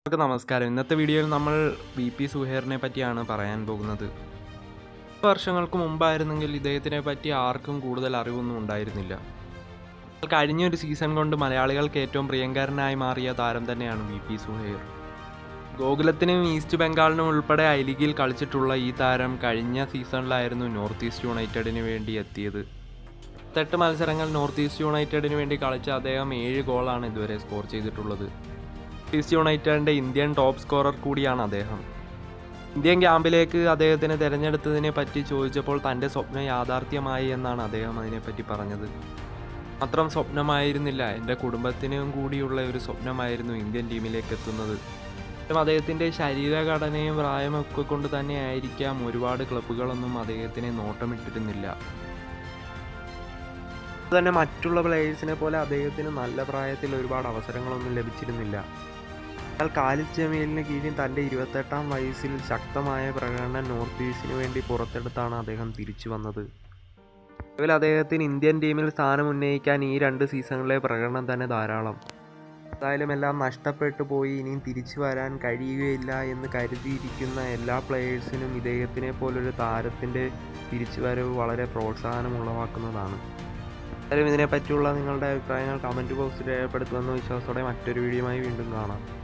എല്ലാവർക്കും നമസ്കാരം ഇന്നത്തെ വീഡിയോയിൽ നമ്മൾ വി പി സുഹേറിനെ പറ്റിയാണ് പറയാൻ പോകുന്നത് വർഷങ്ങൾക്ക് മുമ്പായിരുന്നെങ്കിൽ ഇദ്ദേഹത്തിനെ പറ്റി ആർക്കും കൂടുതൽ അറിവൊന്നും ഉണ്ടായിരുന്നില്ല എന്നാൽ കഴിഞ്ഞൊരു സീസൺ കൊണ്ട് മലയാളികൾക്ക് ഏറ്റവും പ്രിയങ്കരനായി മാറിയ താരം തന്നെയാണ് വി പി സുഹേർ ഗോകുലത്തിനും ഈസ്റ്റ് ബംഗാളിനും ഉൾപ്പെടെ ഐ ലീഗിൽ കളിച്ചിട്ടുള്ള ഈ താരം കഴിഞ്ഞ സീസണിലായിരുന്നു നോർത്ത് ഈസ്റ്റ് യുണൈറ്റഡിന് വേണ്ടി എത്തിയത് പത്തെട്ട് മത്സരങ്ങൾ നോർത്ത് ഈസ്റ്റ് യുണൈറ്റഡിന് വേണ്ടി കളിച്ച അദ്ദേഹം ഏഴ് ഗോളാണ് ഇതുവരെ സ്കോർ ചെയ്തിട്ടുള്ളത് ഈസ്റ്റ് യുണൈറ്റഡിൻ്റെ ഇന്ത്യൻ ടോപ്പ് സ്കോറർ കൂടിയാണ് അദ്ദേഹം ഇന്ത്യൻ ക്യാമ്പിലേക്ക് അദ്ദേഹത്തിനെ തിരഞ്ഞെടുത്തതിനെ പറ്റി ചോദിച്ചപ്പോൾ തൻ്റെ സ്വപ്നം യാഥാർത്ഥ്യമായി എന്നാണ് അദ്ദേഹം അതിനെപ്പറ്റി പറഞ്ഞത് മാത്രം സ്വപ്നമായിരുന്നില്ല എൻ്റെ കുടുംബത്തിനും കൂടിയുള്ള ഒരു സ്വപ്നമായിരുന്നു ഇന്ത്യൻ ടീമിലേക്ക് എത്തുന്നത് അദ്ദേഹത്തിൻ്റെ ശരീരഘടനയും പ്രായമൊക്കെ കൊണ്ട് തന്നെ ആയിരിക്കാം ഒരുപാട് ക്ലബ്ബുകളൊന്നും അദ്ദേഹത്തിനെ നോട്ടമിട്ടിരുന്നില്ല തന്നെ മറ്റുള്ള പ്ലേയേഴ്സിനെ പോലെ അദ്ദേഹത്തിന് നല്ല പ്രായത്തിൽ ഒരുപാട് അവസരങ്ങളൊന്നും ലഭിച്ചിരുന്നില്ല എന്നാൽ കാലിദ് ജമീലിന് കീഴിൽ തൻ്റെ ഇരുപത്തെട്ടാം വയസ്സിൽ ശക്തമായ പ്രകടനം നോർത്ത് ഈസ്റ്റിന് വേണ്ടി പുറത്തെടുത്താണ് അദ്ദേഹം തിരിച്ചു വന്നത് നിലവിൽ അദ്ദേഹത്തിന് ഇന്ത്യൻ ടീമിൽ സ്ഥാനം ഉന്നയിക്കാൻ ഈ രണ്ട് സീസണിലെ പ്രകടനം തന്നെ ധാരാളം എന്തായാലും എല്ലാം നഷ്ടപ്പെട്ടു പോയി ഇനിയും തിരിച്ചു വരാൻ കഴിയുകയില്ല എന്ന് കരുതിയിരിക്കുന്ന എല്ലാ പ്ലെയേഴ്സിനും ഇദ്ദേഹത്തിനെ പോലൊരു താരത്തിൻ്റെ തിരിച്ചുവരവ് വളരെ പ്രോത്സാഹനം ഉളവാക്കുന്നതാണ് എന്തായാലും ഇതിനെപ്പറ്റിയുള്ള നിങ്ങളുടെ അഭിപ്രായങ്ങൾ കമൻറ്റ് ബോക്സിൽ രേഖപ്പെടുത്തുമെന്ന വിശ്വാസത്തോടെ മറ്റൊരു വീഡിയോയുമായി വീണ്ടും കാണാം